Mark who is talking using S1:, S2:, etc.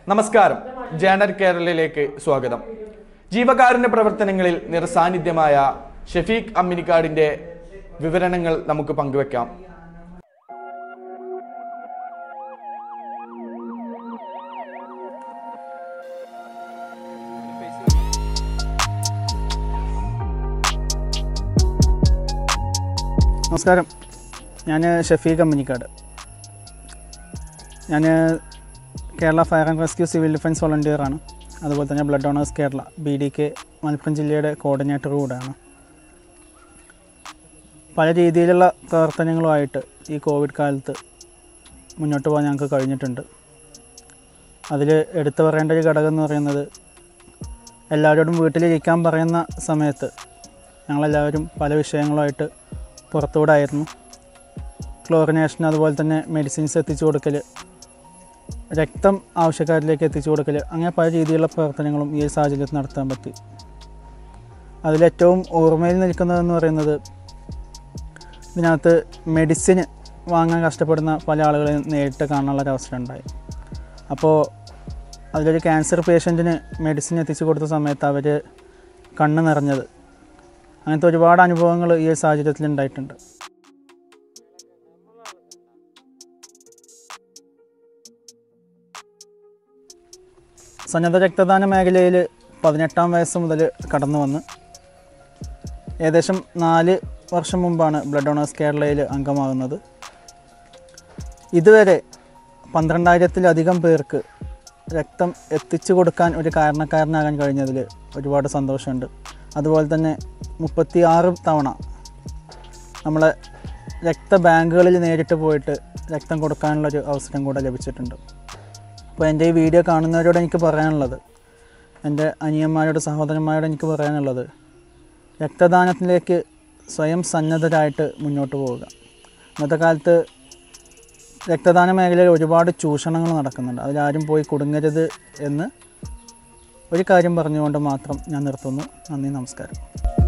S1: നമസ്കാരം ജേണൽ കേരളയിലേക്ക് സ്വാഗതം ജീവകാരുണ്യ പ്രവർത്തനങ്ങളിൽ നിറസാന്നിധ്യമായ ഷെഫീഖ് അമ്മിനിക്കാടിന്റെ വിവരണങ്ങൾ നമുക്ക് പങ്കുവെക്കാം
S2: നമസ്കാരം ഞാൻ ഷഫീഖ് അമ്മനിക്കാട് ഞാൻ Kerala fire and rescue civil defence വോളണ്ടിയറാണ് അതുപോലെ തന്നെ blood donors Kerala B D K Malappuram ജില്ലയുടെ കോർഡിനേറ്റർ കൂടെയാണ് പല രീതിയിലുള്ള പ്രവർത്തനങ്ങളുമായിട്ട് ഈ കോവിഡ് കാലത്ത് മുന്നോട്ട് പോകാൻ ഞങ്ങൾക്ക് കഴിഞ്ഞിട്ടുണ്ട് അതിൽ എടുത്തു പറയേണ്ട ഒരു ഘടകം എന്ന് പറയുന്നത് എല്ലാവരോടും വീട്ടിലിരിക്കാൻ പറയുന്ന സമയത്ത് ഞങ്ങളെല്ലാവരും പല വിഷയങ്ങളുമായിട്ട് പുറത്തുകൂടെ ആയിരുന്നു ക്ലോറിനേഷൻ അതുപോലെ തന്നെ മെഡിസിൻസ് എത്തിച്ചു കൊടുക്കൽ രക്തം ആവശ്യക്കാരിലേക്ക് എത്തിച്ചു കൊടുക്കൽ അങ്ങനെ പല രീതിയിലുള്ള പ്രവർത്തനങ്ങളും ഈ ഒരു സാഹചര്യത്തിൽ നടത്താൻ പറ്റി അതിലേറ്റവും ഓർമ്മയിൽ നിൽക്കുന്നതെന്ന് പറയുന്നത് ഇതിനകത്ത് മെഡിസിന് വാങ്ങാൻ കഷ്ടപ്പെടുന്ന പല ആളുകളെയും നേരിട്ട് കാണാനുള്ള ഒരു അവസരം ഉണ്ടായി അപ്പോൾ അതിലൊരു ക്യാൻസർ പേഷ്യൻറ്റിന് മെഡിസിൻ എത്തിച്ചു കൊടുത്ത സമയത്ത് അവർ കണ്ണ് നിറഞ്ഞത് അങ്ങനത്തെ ഒരുപാട് അനുഭവങ്ങൾ ഈ ഒരു സാഹചര്യത്തിൽ ഉണ്ടായിട്ടുണ്ട് സന്നദ്ധ രക്തദാന മേഖലയിൽ പതിനെട്ടാം വയസ്സ് മുതൽ കടന്നു വന്ന് ഏകദേശം നാല് വർഷം മുമ്പാണ് ബ്ലഡ് ഡോണേഴ്സ് കേരളയിൽ അംഗമാകുന്നത് ഇതുവരെ പന്ത്രണ്ടായിരത്തിലധികം പേർക്ക് രക്തം എത്തിച്ചു കൊടുക്കാൻ ഒരു കാരണക്കാരനാകാൻ കഴിഞ്ഞതിൽ ഒരുപാട് സന്തോഷമുണ്ട് അതുപോലെ തന്നെ മുപ്പത്തി ആറ് തവണ നമ്മളെ രക്തബാങ്കുകളിൽ നേരിട്ട് പോയിട്ട് രക്തം കൊടുക്കാനുള്ളൊരു അവസരം കൂടെ ലഭിച്ചിട്ടുണ്ട് അപ്പോൾ എൻ്റെ ഈ വീഡിയോ കാണുന്നവരോട് എനിക്ക് പറയാനുള്ളത് എൻ്റെ അനിയന്മാരോട് സഹോദരന്മാരോട് എനിക്ക് പറയാനുള്ളത് രക്തദാനത്തിലേക്ക് സ്വയം സന്നദ്ധരായിട്ട് മുന്നോട്ട് പോവുക ഇന്നത്തെ കാലത്ത് രക്തദാന മേഖലയിൽ ഒരുപാട് ചൂഷണങ്ങൾ നടക്കുന്നുണ്ട് അതിലാരും പോയി കുടുങ്ങരുത് എന്ന് ഒരു കാര്യം പറഞ്ഞുകൊണ്ട് മാത്രം ഞാൻ നിർത്തുന്നു നന്ദി നമസ്കാരം